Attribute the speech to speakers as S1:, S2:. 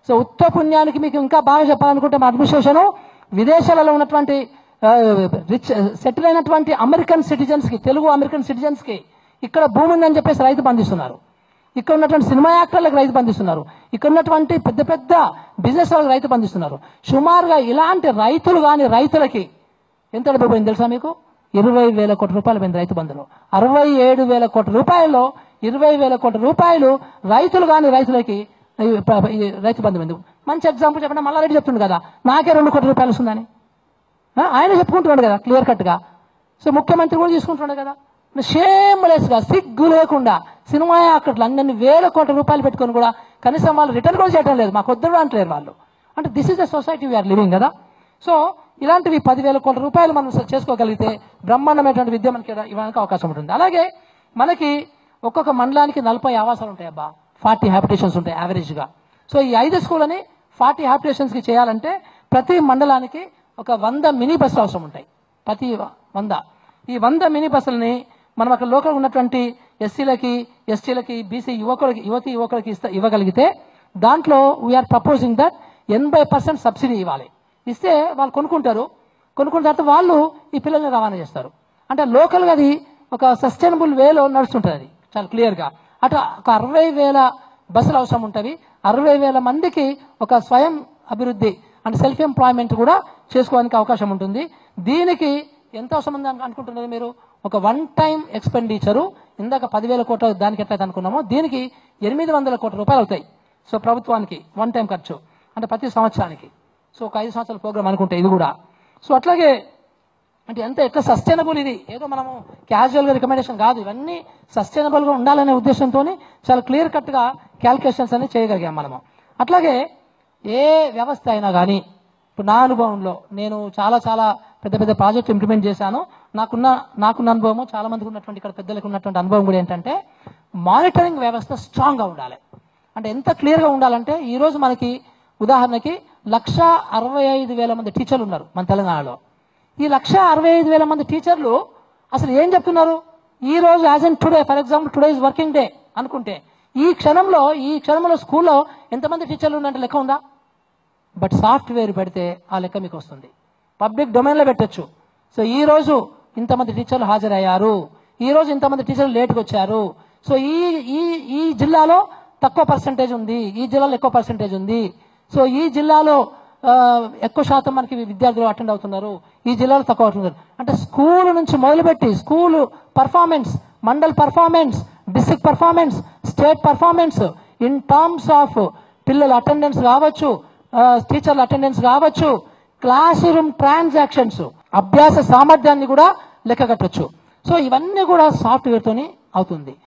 S1: so ఉత్త పుణ్యానికి మీకు ఇంకా బాగా చెప్పాలనుకుంటే మా అడ్మినిస్ట్రేషన్ విదేశాలలో ఉన్నటువంటి రిచ్ సెటిల్ అయినటువంటి అమెరికన్ సిటిజన్స్ కి తెలుగు అమెరికన్ సిటిజన్స్ కి ఇక్కడ భూమి ఉందని చెప్పేసి రైతు బంధిస్తున్నారు ఇక్కడ ఉన్నటువంటి సినిమా యాక్టర్లకు రైతు బంధిస్తున్నారు ఇక్కడ ఉన్నటువంటి పెద్ద పెద్ద బిజినెస్ వాళ్ళకి రైతు బంధిస్తున్నారు సుమారుగా ఇలాంటి రైతులు కాని రైతులకి ఎంత డబ్బు పోయింది తెలుసా మీకు ఇరవై వేల కోట్ల రూపాయలు పోయింది రైతు బంధులో అరవై ఏడు వేల కోట్ల రూపాయల్లో ఇరవై వేల కోట్ల రూపాయలు రైతులు కాని రైతులకి ఈ ప్ర- ఈ రైతు బంధు ఎందుకు మంచి ఎగ్జాంపుల్ చెప్పండి మల్లారెడ్డి చెప్తుండు కదా నాకే రెండు కోట్ల రూపాయలు వస్తుందని ఆ, ఆయన చెప్పుకుంటున్నాడు కదా క్లియర్ కట్ గా సో ముఖ్యమంత్రి కూడా తీసుకుంటున్నాడు కదా షేమ్లెస్ గా సిగ్గు లేకుండా సినిమా యాక్టర్లు అన్ని వేల కోట్ల రూపాయలు పెట్టుకొని కూడా కనీసం వాళ్ళు రిటర్న్ కూడా చేయడం లేదు మాకు వద్దు అంటలేరు వాళ్ళు అంటే this is the society we are living కదా సో ఇలాంటివి పదివేల కోట్ల రూపాయలు మనం చేసుకోగలిగితే బ్రహ్మాండమైనటువంటి విద్య మనకి ఇవ్వడానికి అవకాశం ఉంటుంది అలాగే మనకి ఒక్కొక్క మండలానికి నలభై ఆవాసాలు ఉంటాయి అబ్బా ఫార్టీ హ్యాబిటేషన్స్ ఉంటాయి యావరేజ్ గా సో ఈ ఐదు స్కూళ్ళని ఫార్టీ హ్యాబిటేషన్స్ కి చేయాలంటే ప్రతి మండలానికి ఒక వంద మినీ బస్సులు అవసరం ఉంటాయి ప్రతి వంద ఈ వంద మినీ బస్సులని మనం అక్కడ లోకల్ ఉన్నటువంటి ఎస్సీలకి ఎస్టీలకి బీసీ యువకులకి యువతి యువకులకి ఇస్తా ఇవ్వగలిగితే దాంట్లో వీఆర్ ప్రపోజింగ్ దట్ ఎనభై పర్సెంట్ సబ్సిడీ ఇవ్వాలి ఇస్తే వాళ్ళు కొనుక్కుంటారు కొనుక్కున్న తర్వాత వాళ్ళు ఈ పిల్లల్ని రవాణా చేస్తారు అంటే లోకల్గా అది ఒక సస్టైనబుల్ వేలో నడుస్తుంటుంది అది చాలా క్లియర్గా అటు ఒక అరవై వేల బస్సులు అవసరం ఉంటుంది అరవై వేల మందికి ఒక స్వయం అభివృద్ధి అంటే సెల్ఫ్ ఎంప్లాయ్మెంట్ కూడా చేసుకోవడానికి అవకాశం ఉంటుంది దీనికి ఎంత అవసరం ఉంది అను- అనుకుంటున్నారు మీరు ఒక వన్ టైం ఎక్స్పెండిచరు ఇందాక పదివేల కోట్ల దానికి ఎట్లయితే అనుకున్నామో దీనికి ఎనిమిది వందల కోట్ల రూపాయలు అవుతాయి సో ప్రభుత్వానికి వన్ టైం ఖర్చు అంటే ప్రతి సంవత్సరానికి సో ఒక ఐదు సంవత్సరాల ప్రోగ్రామ్ అనుకుంటే ఇది కూడా సో అట్లాగే అంటే ఎంత ఎట్లా సస్టైనబుల్ ఇది ఏదో మనము క్యాజువల్ గా రికమెండేషన్ కాదు ఇవన్నీ సస్టైనబుల్ గా ఉండాలనే ఉద్దేశంతో చాలా క్లియర్ కట్ గా క్యాల్కులేషన్స్ అన్ని చేయగలిగాం మనము అట్లాగే ఏ వ్యవస్థ అయినా కానీ ఇప్పుడు నా అనుభవంలో నేను చాలా చాలా పెద్ద పెద్ద ప్రాజెక్ట్ ఇంప్లిమెంట్ చేశాను నాకున్న నాకున్న అనుభవము చాలా మందికి ఉన్నటువంటి ఇక్కడ పెద్దలకు ఉన్నటువంటి అనుభవం కూడా ఏంటంటే మానిటరింగ్ వ్యవస్థ స్ట్రాంగ్ గా ఉండాలి అంటే ఎంత క్లియర్ గా ఉండాలంటే ఈ రోజు మనకి ఉదాహరణకి లక్ష అరవై ఐదు వేల మంది టీచర్లు ఉన్నారు మన తెలంగాణలో ఈ లక్ష అరవై ఐదు వేల మంది టీచర్లు అసలు ఏం చెప్తున్నారు ఈ రోజు as on today for example today is working day అనుకుంటే ఈ క్షణంలో ఈ క్షణంలో స్కూల్లో ఎంతమంది టీచర్లు ఉన్నట్టు లెక్క ఉందా బట్ సాఫ్ట్వేర్ పెడితే ఆ లెక్క మీకు వస్తుంది పబ్లిక్ డొమైన్లో పెట్టొచ్చు సో ఈ రోజు ఇంతమంది టీచర్లు హాజరయ్యారు ఈ రోజు ఇంతమంది టీచర్లు లేట్గా వచ్చారు సో ఈ ఈ ఈ జిల్లాలో తక్కువ పర్సంటేజ్ ఉంది ఈ జిల్లాలో ఎక్కువ పర్సంటేజ్ ఉంది సో ఈ జిల్లాలో ఆ, ఎక్కువ శాతం మనకి విద్యార్థులు అటెండ్ అవుతున్నారు ఈ జిల్లాలో తక్కువ అవుతున్నారు అంటే స్కూల్ నుంచి మొదలుపెట్టి school performance mandal performance district performance state performance in terms of పిల్లల అటెండెన్స్ కావచ్చు టీచర్ల అటెండెన్స్ కావచ్చు క్లాస్ రూమ్ ట్రాన్సాక్షన్స్ అభ్యాస సామర్థ్యాన్ని కూడా లెక్క కట్టొచ్చు సో ఇవన్నీ కూడా సాఫ్ట్వేర్ తోని అవుతుంది